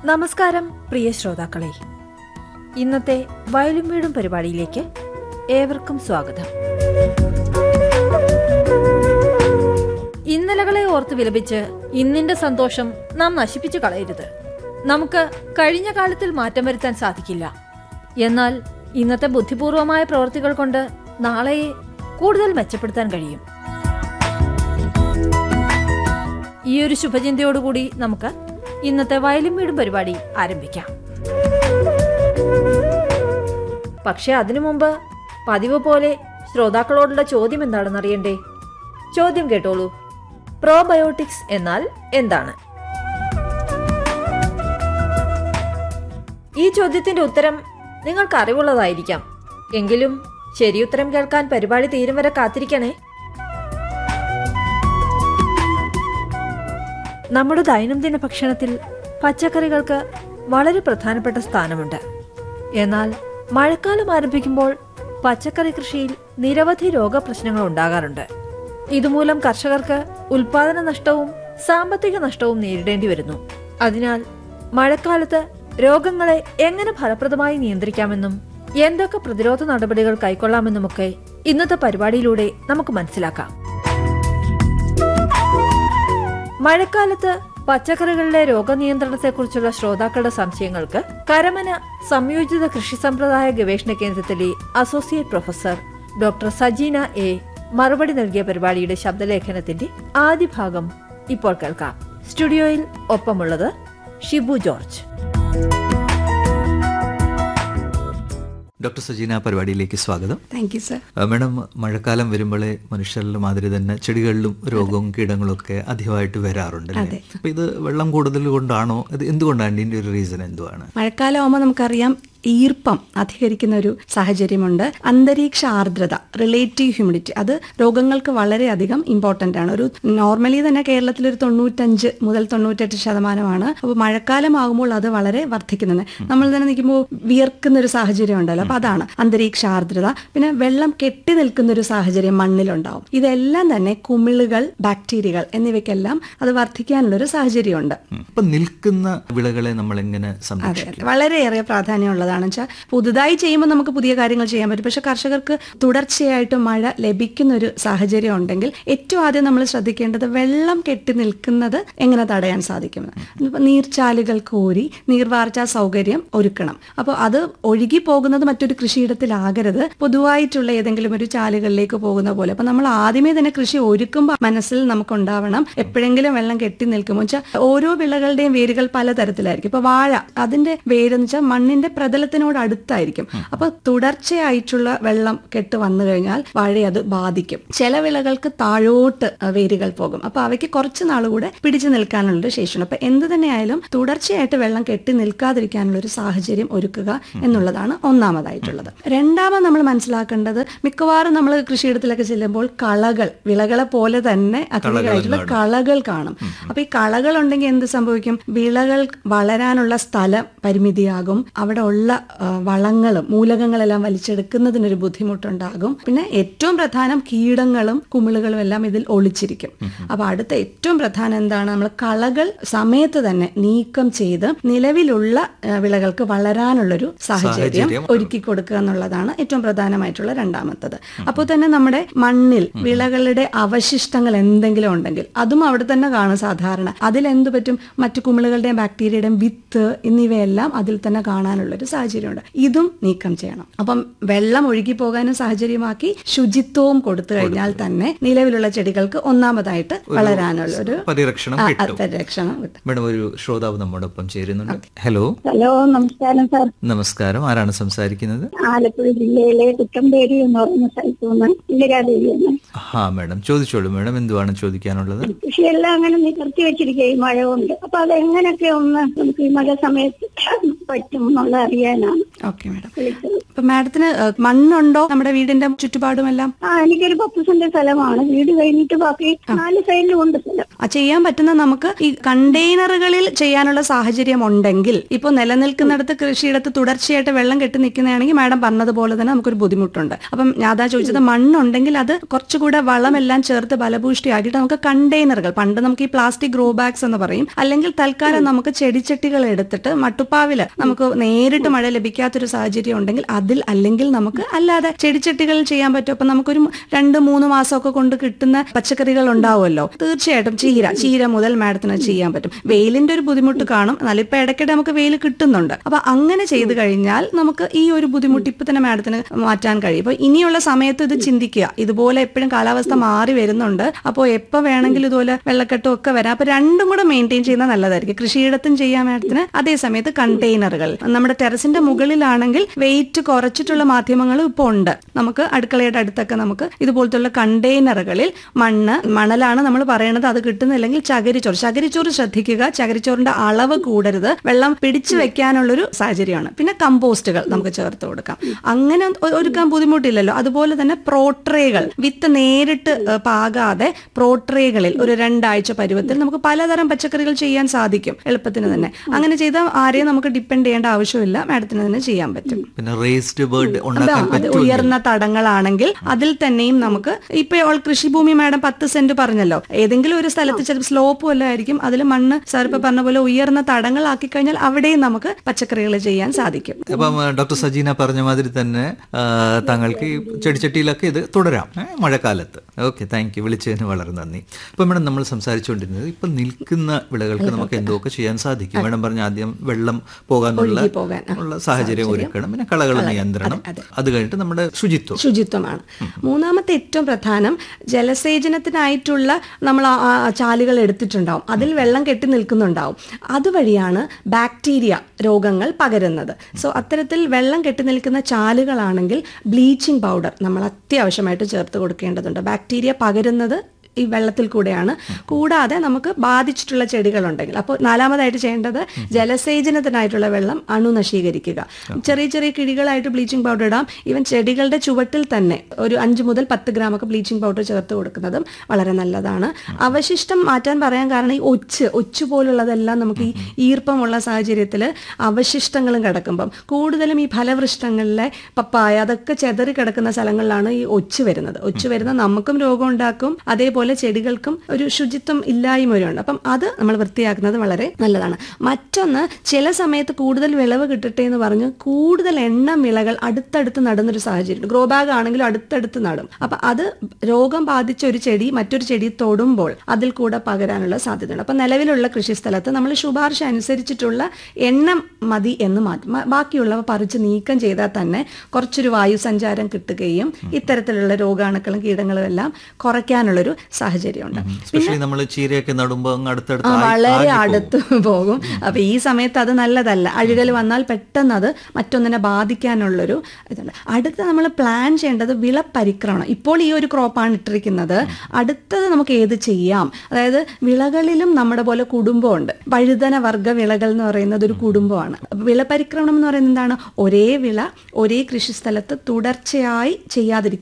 നമസ്കാരം പ്രിയ ശ്രോതാക്കളെ ഇന്നത്തെ വയലും വീടും പരിപാടിയിലേക്ക് ഏവർക്കും സ്വാഗതം ഇന്നലകളെ ഓർത്ത് വിലപിച്ച് ഇന്നിന്റെ സന്തോഷം നാം നശിപ്പിച്ചു കളയരുത് നമുക്ക് കഴിഞ്ഞ കാലത്തിൽ മാറ്റം വരുത്താൻ സാധിക്കില്ല എന്നാൽ ഇന്നത്തെ ബുദ്ധിപൂർവമായ പ്രവൃത്തികൾ കൊണ്ട് നാളെയെ കൂടുതൽ മെച്ചപ്പെടുത്താൻ കഴിയും ഈ ഒരു ശുഭചിന്തയോടുകൂടി നമുക്ക് ഇന്നത്തെ വയലും വീടും പരിപാടി ആരംഭിക്കാം പക്ഷെ അതിനു മുമ്പ് പതിവ് പോലെ ശ്രോതാക്കളോടുള്ള ചോദ്യം എന്താണെന്ന് അറിയണ്ടേ ചോദ്യം കേട്ടോളൂ പ്രോബയോട്ടിക്സ് എന്നാൽ എന്താണ് ഈ ചോദ്യത്തിന്റെ ഉത്തരം നിങ്ങൾക്ക് അറിവുള്ളതായിരിക്കാം എങ്കിലും ശരിയുത്തരം കേൾക്കാൻ പരിപാടി തീരും വരെ കാത്തിരിക്കണേ നമ്മുടെ ദൈനംദിന ഭക്ഷണത്തിൽ പച്ചക്കറികൾക്ക് വളരെ പ്രധാനപ്പെട്ട സ്ഥാനമുണ്ട് എന്നാൽ മഴക്കാലം ആരംഭിക്കുമ്പോൾ പച്ചക്കറി കൃഷിയിൽ നിരവധി രോഗപ്രശ്നങ്ങൾ ഉണ്ടാകാറുണ്ട് ഇതുമൂലം കർഷകർക്ക് ഉൽപാദന നഷ്ടവും സാമ്പത്തിക നഷ്ടവും നേരിടേണ്ടി വരുന്നു അതിനാൽ മഴക്കാലത്ത് രോഗങ്ങളെ എങ്ങനെ ഫലപ്രദമായി നിയന്ത്രിക്കാമെന്നും എന്തൊക്കെ പ്രതിരോധ നടപടികൾ കൈക്കൊള്ളാമെന്നുമൊക്കെ ഇന്നത്തെ പരിപാടിയിലൂടെ നമുക്ക് മനസ്സിലാക്കാം മഴക്കാലത്ത് പച്ചക്കറികളിലെ രോഗനിയന്ത്രണത്തെക്കുറിച്ചുള്ള ശ്രോതാക്കളുടെ സംശയങ്ങൾക്ക് കരമന സംയോജിത കൃഷി സമ്പ്രദായ ഗവേഷണ കേന്ദ്രത്തിലെ associate professor doctor Sajeena A മറുപടി നൽകിയ പരിപാടിയുടെ ശബ്ദലേഖനത്തിന്റെ ആദ്യ ഭാഗം ഇപ്പോൾ കേൾക്കാം സ്റ്റുഡിയോയിൽ ഒപ്പമുള്ളത് ഷിബു ജോർജ് ഡോക്ടർ സജീന പരിപാടിയിലേക്ക് സ്വാഗതം താങ്ക് യു സർ ആ, മാഡം മഴക്കാലം വരുമ്പോഴേ മനുഷ്യരിലെ മാതിരി തന്നെ ചെടികളിലും രോഗവും കീടങ്ങളും ഒക്കെ അധികമായിട്ട് വരാറുണ്ട് അല്ലേ അപ്പൊ ഇത് വെള്ളം കൂടുതൽ കൊണ്ടാണോ ഇത് എന്തുകൊണ്ടാണ് ഇതിന്റെ ഒരു റീസൺ എന്തുവാണ് മഴക്കാലം ആകുമ്പോൾ നമുക്കറിയാം ഈർപ്പം അധികരിക്കുന്ന ഒരു സാഹചര്യമുണ്ട് അന്തരീക്ഷ ആർദ്രത റിലേറ്റീവ് ഹ്യൂമിഡിറ്റി അത് രോഗങ്ങൾക്ക് വളരെയധികം ഇമ്പോർട്ടന്റ് ആണ് ഒരു നോർമലി തന്നെ കേരളത്തിൽ ഒരു തൊണ്ണൂറ്റഞ്ച് മുതൽ തൊണ്ണൂറ്റെട്ട് ശതമാനമാണ് അപ്പോൾ മഴക്കാലം ആകുമ്പോൾ അത് വളരെ വർദ്ധിക്കുന്നുണ്ട് നമ്മൾ തന്നെ നിൽക്കുമ്പോൾ വിയർക്കുന്ന ഒരു സാഹചര്യം ഉണ്ടല്ലോ അപ്പൊ അതാണ് അന്തരീക്ഷ ആർദ്രത പിന്നെ വെള്ളം കെട്ടി നിൽക്കുന്ന ഒരു സാഹചര്യം മണ്ണിലുണ്ടാവും ഇതെല്ലാം തന്നെ കുമിളുകൾ ബാക്ടീരിയകൾ എന്നിവയ്ക്കെല്ലാം അത് വർദ്ധിക്കാനുള്ള ഒരു സാഹചര്യമുണ്ട് ഉം. അപ്പൊ നിൽക്കുന്ന വിളകളെ നമ്മൾ എങ്ങനെ അതെ സംരക്ഷിക്കും അതെ വളരെയേറെ പ്രാധാന്യമുള്ളതാണ് വെച്ചാൽ പുതുതായി ചെയ്യുമ്പോൾ നമുക്ക് പുതിയ കാര്യങ്ങൾ ചെയ്യാൻ പറ്റും പക്ഷെ കർഷകർക്ക് തുടർച്ചയായിട്ട് മഴ ലഭിക്കുന്ന ഒരു സാഹചര്യം ഉണ്ടെങ്കിൽ ഏറ്റവും ആദ്യം നമ്മൾ ശ്രദ്ധിക്കേണ്ടത് വെള്ളം കെട്ടി നിൽക്കുന്നത് എങ്ങനെ തടയാൻ സാധിക്കും ഇപ്പൊ നീർച്ചാലുകൾ കോരി നീർവാർച്ചാ സൗകര്യം ഒരുക്കണം അപ്പോൾ അത് ഒഴുകി പോകുന്നത് മറ്റൊരു കൃഷിയിടത്തിലാകരുത് പൊതുവായിട്ടുള്ള ഏതെങ്കിലും ഒരു ചാലുകളിലേക്ക് പോകുന്ന പോലെ അപ്പൊ നമ്മൾ ആദ്യമേ തന്നെ കൃഷി ഒരുക്കുമ്പോൾ മനസ്സിൽ നമുക്കുണ്ടാവണം എപ്പോഴെങ്കിലും വെള്ളം കെട്ടി നിൽക്കുമ്പോൾ വെച്ചാൽ ഓരോ വിളകളുടെയും വേരുകൾ പലതരത്തിലായിരിക്കും ഇപ്പൊ വാഴ അതിന്റെ വേരെന്ന് വെച്ചാൽ മണ്ണിന്റെ പ്രതലത്തിനോട് അടുത്തായിരിക്കും അപ്പൊ തുടർച്ചയായിട്ടുള്ള വെള്ളം കെട്ട് വന്നു കഴിഞ്ഞാൽ വാഴയെ അത് ബാധിക്കും ചില വിളകൾക്ക് താഴോട്ട് അഹ് വേരുകൾ പോകും അപ്പൊ അവയ്ക്ക് കുറച്ച് നാൾ കൂടെ പിടിച്ചു നിൽക്കാനുള്ള ശേഷിയുണ്ട് അപ്പൊ എന്ത് തന്നെയായാലും തുടർച്ചയായിട്ട് വെള്ളം കെട്ടി നിൽക്കാതിരിക്കാനുള്ള ഒരു സാഹചര്യം ഒരുക്കുക എന്നുള്ളതാണ് ഒന്നാമതായിട്ടുള്ളത് രണ്ടാമത് നമ്മൾ മനസ്സിലാക്കേണ്ടത് മിക്കവാറും നമ്മൾ കൃഷിയിടത്തിലൊക്കെ ചെല്ലുമ്പോൾ കളകൾ വിളകളെ പോലെ തന്നെ അധികമായിട്ടുള്ള കളകൾ കാണും അപ്പൊ ഈ കളകൾ ഉണ്ടെങ്കിൽ എന്ത് സംഭവിക്കും വിളകൾ വളരാനുള്ള സ്ഥലം പരിമിതിയാകും അവിടെ ഉള്ള ആ, വളങ്ങളും മൂലകങ്ങളെല്ലാം വലിച്ചെടുക്കുന്നതിനൊരു ബുദ്ധിമുട്ടുണ്ടാകും പിന്നെ ഏറ്റവും പ്രധാനം കീടങ്ങളും കുമിളുകളും എല്ലാം ഇതിൽ ഒളിച്ചിരിക്കും അപ്പൊ അടുത്ത ഏറ്റവും പ്രധാനം എന്താണ് നമ്മൾ കളകൾ സമയത്ത് തന്നെ നീക്കം ചെയ്ത് നിലവിലുള്ള ആ, വിളകൾക്ക് വളരാനുള്ളൊരു സാഹചര്യം സാഹചര്യം ഒരുക്കി കൊടുക്കുക എന്നുള്ളതാണ് ഏറ്റവും പ്രധാനമായിട്ടുള്ള രണ്ടാമത്തത് അപ്പോൾ തന്നെ നമ്മുടെ മണ്ണിൽ വിളകളുടെ അവശിഷ്ടങ്ങൾ എന്തെങ്കിലും ഉണ്ടെങ്കിൽ അതും അവിടെ തന്നെ കാണും സാധാരണ അതിൽ എന്ത് പറ്റും മറ്റു കുമിളുകളുടെയും ബാക്ടീരിയയുടെയും വിത്ത് എന്നിവയെല്ലാം അതിൽ തന്നെ കാണാനുള്ള ഒരു സാഹചര്യമുണ്ട് ഇതും നീക്കം ചെയ്യണം അപ്പം വെള്ളം ഒഴുകി പോകാനും സാഹചര്യമാക്കി ശുചിത്വവും കൊടുത്തു കഴിഞ്ഞാൽ തന്നെ നിലവിലുള്ള ചെടികൾക്ക് ഒന്നാമതായിട്ട് വളരാനുള്ള ഒരു പരിരക്ഷണം ആ, ആ, കിട്ടും പരിരക്ഷണം കിട്ടും മാഡം ഒരു ശ്രോതാവ് നമ്മോടൊപ്പം ചേരുന്നുണ്ട് ഹലോ ഹലോ നമസ്കാരം സാർ നമസ്കാരം ആരാണ് സംസാരിക്കുന്നത് ആലപ്പുഴ ജില്ലയിലെ കുട്ടമ്പേരി എന്ന് പറയുന്ന സ്ഥലത്ത് നിന്ന് ഇന്ദിരാദേവിയാണ് ഹാ മാഡം ചോദിച്ചോളൂ മാഡം എന്തുവാണ് ചോദിക്കാനുള്ളത് കൃഷിയെല്ലാം അങ്ങനെ നിവർത്തി വെച്ചിരിക്കുക ഈ മഴ കൊണ്ട് അപ്പൊ അതെങ്ങനെയൊക്കെ ഒന്ന് നമുക്ക് ഈ മഴ സമയത്ത് പറ്റും എന്നുള്ള അറിയാനാണ് ഓക്കെ മാഡം വിളിച്ചത് അപ്പൊ മാഡത്തിന് ഏഹ്, മണ്ണുണ്ടോ നമ്മുടെ വീടിന്റെ ചുറ്റുപാടുമെല്ലാം ആ എനിക്കൊരു പത്ത് സെന്റ് സ്ഥലമാണ് വീട് കഴിഞ്ഞിട്ട് ബാക്കി നാല് സൈഡിലും ഉണ്ട് സ്ഥലം ആ ചെയ്യാൻ പറ്റുന്ന നമുക്ക് ഈ കണ്ടെയ്നറുകളിൽ ചെയ്യാനുള്ള സാഹചര്യം ഉണ്ടെങ്കിൽ ഇപ്പോൾ നിലനിൽക്കുന്നിടത്ത് കൃഷിയിടത്ത് തുടർച്ചയായിട്ട് വെള്ളം കെട്ടി നിൽക്കുന്നതാണെങ്കിൽ മാഡം പറഞ്ഞതുപോലെ തന്നെ നമുക്കൊരു ബുദ്ധിമുട്ടുണ്ട് അപ്പം ഞാൻ അതാ ചോദിച്ചത് മണ്ണുണ്ടെങ്കിൽ അത് കുറച്ചുകൂടെ വളമെല്ലാം ചേർത്ത് ബലഭൂഷ്ടിയാക്കിയിട്ട് നമുക്ക് കണ്ടെയ്നറുകൾ പണ്ട് നമുക്ക് ഈ പ്ലാസ്റ്റിക് ഗ്രോ ബാഗ്സ് എന്ന് പറയും അല്ലെങ്കിൽ തൽക്കാലം നമുക്ക് ചെടിച്ചട്ടികൾ എടുത്തിട്ട് മട്ടുപ്പാവില് നമുക്ക് നേരിട്ട് മഴ ലഭിക്കാത്തൊരു സാഹചര്യം ഉണ്ടെങ്കിൽ അതിൽ അല്ലെങ്കിൽ നമുക്ക് അല്ലാതെ ചെടിച്ചട്ടികളിൽ ചെയ്യാൻ പറ്റും അപ്പൊ നമുക്കൊരു രണ്ട് മൂന്ന് മാസമൊക്കെ കൊണ്ട് കിട്ടുന്ന പച്ചക്കറികൾ ഉണ്ടാവുമല്ലോ തീർച്ചയായിട്ടും ചീര ചീര മുതൽ മാഡത്തിന് ചെയ്യാൻ പറ്റും വെയിലിന്റെ ഒരു ബുദ്ധിമുട്ട് കാണും എന്നാലും ഇപ്പൊ ഇടയ്ക്കിടെ നമുക്ക് വെയിൽ കിട്ടുന്നുണ്ട് അപ്പൊ അങ്ങനെ ചെയ്തു കഴിഞ്ഞാൽ നമുക്ക് ഈ ഒരു ബുദ്ധിമുട്ട് ഇപ്പൊ തന്നെ മാഡത്തിന് മാറ്റാൻ കഴിയും അപ്പൊ ഇനിയുള്ള സമയത്ത് ഇത് ചിന്തിക്കുക ഇതുപോലെ എപ്പോഴും കാലാവസ്ഥ മാറി വരുന്നുണ്ട് അപ്പോൾ എപ്പോ വേണമെങ്കിലും ഇതുപോലെ വെള്ളക്കെട്ടും ഒക്കെ വരാം അപ്പൊ രണ്ടും കൂടെ മെയിൻറ്റെയിൻ ചെയ്യുന്നത് നല്ലതായിരിക്കും കൃഷിയിടത്തും ചെയ്യാൻ മാഡത്തിന് അതേ സമയത്ത് കണ്ടെയ്നറുകൾ നമ്മുടെ ടെറസിന്റെ മുകളിലാണെങ്കിൽ വെയിറ്റ് കുറച്ചിട്ടുള്ള മാധ്യമങ്ങളും ഇപ്പോൾ ഉണ്ട് നമുക്ക് അടുക്കളയുടെ അടുത്തൊക്കെ നമുക്ക് ഇതുപോലത്തുള്ള കണ്ടെയ്നറുകളിൽ മണ്ണ് മണലാണ് നമ്മൾ പറയണത് അത് കിട്ടുന്നില്ലെങ്കിൽ ചകിരിച്ചോറ് ചകിരിച്ചോറ് ശ്രദ്ധിക്കുക ചകിരിച്ചോറിന്റെ അളവ് കൂടരുത് വെള്ളം പിടിച്ചു വെക്കാനുള്ളൊരു സാഹചര്യമാണ് പിന്നെ കമ്പോസ്റ്റുകൾ നമുക്ക് ചേർത്ത് കൊടുക്കാം അങ്ങനെ ഒ- ഒരുക്കാൻ ബുദ്ധിമുട്ടില്ലല്ലോ അതുപോലെ തന്നെ പ്രോട്രേകൾ വിത്ത് നേരിട്ട് ഏഹ്, പാകാതെ പ്രോട്രേകളിൽ ഒരു രണ്ടാഴ്ച പരുവത്തിൽ നമുക്ക് പലതരം പച്ചക്കറികൾ ചെയ്യാൻ സാധിക്കും എളുപ്പത്തിന് തന്നെ അങ്ങനെ ചെയ്താൽ ആരെയും നമുക്ക് ഡിപ്പെൻഡ് ചെയ്യേണ്ട ആവശ്യമില്ല മാഡത്തിന് തന്നെ ചെയ്യാൻ പറ്റും പിന്നെ റേസ്ഡ് ബേർഡ് അതാ, ഉണ്ടാക്കാൻ അത് പറ്റുമോ ഉയർന്ന തടങ്ങളാണെങ്കിൽ അതിൽ തന്നെയും നമുക്ക് ഇപ്പൊ ഓൾ കൃഷിഭൂമി മാഡം പത്ത് സെന്റ് പറഞ്ഞല്ലോ ഏതെങ്കിലും ഒരു സ്ഥലത്ത് ചിലപ്പോൾ സ്ലോപ്പും അല്ല ആയിരിക്കും അതിൽ മണ്ണ് സാർ ഇപ്പൊ പറഞ്ഞ പോലെ ഉയർന്ന തടങ്ങളാക്കി കഴിഞ്ഞാൽ അവിടെയും നമുക്ക് പച്ചക്കറികൾ ചെയ്യാൻ സാധിക്കും അപ്പം ആ, ഡോക്ടർ സജീന പറഞ്ഞ മാതിരി തന്നെ ആ, താങ്കൾക്ക് ഈ ചെടിച്ചട്ടിയിലൊക്കെ ഇത് തുടരാം ഏ, മഴക്കാലത്ത് ഓക്കെ താങ്ക് യു വിളിച്ചതിന് വളരെ നന്ദി അപ്പം മേഡം നമ്മൾ സംസാരിച്ചുകൊണ്ടിരുന്നത് ഇപ്പം നിൽക്കുന്ന വിളകൾക്ക് നമുക്ക് എന്തൊക്കെ ചെയ്യാൻ സാധിക്കും മേഡം പറഞ്ഞ ആദ്യം വെള്ളം പോകാനുള്ള ഒഴുകി പോകാൻ, ആ, ഉള്ള സാഹചര്യം ഒരുക്കണം പിന്നെ കളകൾ നിയന്ത്രണം അത് കഴിഞ്ഞിട്ട് നമ്മുടെ ശുചിത്വം ശുചിത്വമാണ് മൂന്നാമത്തെ ഏറ്റവും പ്രധാനം ജലസേചനത്തിനായിട്ടുള്ള നമ്മൾ ആ- ആ ചാലുകൾ എടുത്തിട്ടുണ്ടാവും അതിൽ വെള്ളം കെട്ടി നിൽക്കുന്നുണ്ടാവും അതുവഴിയാണ് ബാക്ടീരിയ രോഗങ്ങൾ പകരുന്നത് സോ അത്തരത്തിൽ വെള്ളം കെട്ടി നിൽക്കുന്ന ചാലുകളാണെങ്കിൽ ബ്ലീച്ചിങ് പൗഡർ നമ്മൾ അത്യാവശ്യമായിട്ട് ചേർത്ത് കൊടുക്കേണ്ടതുണ്ട് ബാക്ടീരിയ പകരുന്നത് ഈ വെള്ളത്തിൽ കൂടെയാണ് കൂടാതെ നമുക്ക് ബാധിച്ചിട്ടുള്ള ചെടികളുണ്ടെങ്കിൽ അപ്പോൾ നാലാമതായിട്ട് ചെയ്യേണ്ടത് ജലസേചനത്തിനായിട്ടുള്ള വെള്ളം അണുനശീകരിക്കുക ചെറിയ ചെറിയ കിഴികളായിട്ട് ബ്ലീച്ചിങ് പൗഡർ ഇടാം ഈവൻ ചെടികളുടെ ചുവട്ടിൽ തന്നെ ഒരു അഞ്ച് മുതൽ പത്ത് ഗ്രാം ഒക്കെ ബ്ലീച്ചിങ് പൗഡർ ചേർത്ത് കൊടുക്കുന്നതും വളരെ നല്ലതാണ് അവശിഷ്ടം മാറ്റാൻ പറയാൻ കാരണം ഈ ഒച്ച് ഒച്ച് പോലുള്ളതെല്ലാം നമുക്ക് ഈ ഈർപ്പമുള്ള സാഹചര്യത്തിൽ അവശിഷ്ടങ്ങളും കിടക്കുമ്പം കൂടുതലും ഈ ഫലവൃഷ്ടങ്ങളിലെ പപ്പായ അതൊക്കെ ചെതറി കിടക്കുന്ന സ്ഥലങ്ങളിലാണ് ഈ ഒച്ച് വരുന്നത് ഒച്ച് വരുന്ന നമുക്കും രോഗം ഉണ്ടാക്കും അതേപോലെ ചെടികൾക്കും ഒരു ശുചിത്വം ഇല്ലായ്മ വരുന്നുണ്ട് അപ്പം അത് നമ്മൾ വൃത്തിയാക്കുന്നത് വളരെ നല്ലതാണ് മറ്റൊന്ന് ചില സമയത്ത് കൂടുതൽ വിളവ് കിട്ടട്ടെ എന്ന് പറഞ്ഞ് കൂടുതൽ എണ്ണം വിളകൾ അടുത്തടുത്ത് നടുന്നൊരു സാഹചര്യം ഗ്രോ ബാഗ് ആണെങ്കിലും അടുത്തടുത്ത് നടും അപ്പൊ അത് രോഗം ബാധിച്ച ഒരു ചെടി മറ്റൊരു ചെടി തൊടുമ്പോൾ അതിൽ കൂടെ പകരാനുള്ള സാധ്യതയുണ്ട് അപ്പൊ നിലവിലുള്ള കൃഷിസ്ഥലത്ത് നമ്മൾ ശുപാർശ അനുസരിച്ചിട്ടുള്ള എണ്ണം മതി എന്ന് മാറ്റും മ- ബാക്കിയുള്ളവ പറിച്ച് നീക്കം ചെയ്താൽ തന്നെ കുറച്ചൊരു വായു സഞ്ചാരം കിട്ടുകയും ഇത്തരത്തിലുള്ള രോഗാണുക്കളും കീടങ്ങളും എല്ലാം കുറയ്ക്കാനുള്ളൊരു സാഹചര്യമുണ്ട് സ്പെഷ്യലി നമ്മൾ ചീരയൊക്കെ നടുമ്പോൾ അങ്ങ് അടുത്തടുത്ത് ആ ആയി- വളരെ ആകിപ്പോകും. അടുത്ത് പോകും അപ്പൊ ഈ സമയത്ത് അത് നല്ലതല്ല അഴുകൽ വന്നാൽ പെട്ടെന്ന് അത് മറ്റൊന്നിനെ ബാധിക്കാനുള്ളൊരു ഇതുണ്ട് അടുത്ത നമ്മൾ പ്ലാൻ ചെയ്യേണ്ടത് വിള പരിക്രമണം ഇപ്പോൾ ഈ ഒരു ക്രോപ്പാണ് ഇട്ടിരിക്കുന്നത് അടുത്തത് നമുക്ക് ഏത് ചെയ്യാം അതായത് വിളകളിലും നമ്മുടെ പോലെ കുടുംബമുണ്ട് വഴുതന വർഗ്ഗ വിളകൾ എന്ന് പറയുന്നത് ഒരു കുടുംബമാണ് അപ്പൊ വിള പരിക്രമണം എന്ന് പറയുന്നത് എന്താണ് ഒരേ വിള ഒരേ കൃഷിസ്ഥലത്ത് തുടർച്ചയായി ചെയ്യാതിരിക്കുക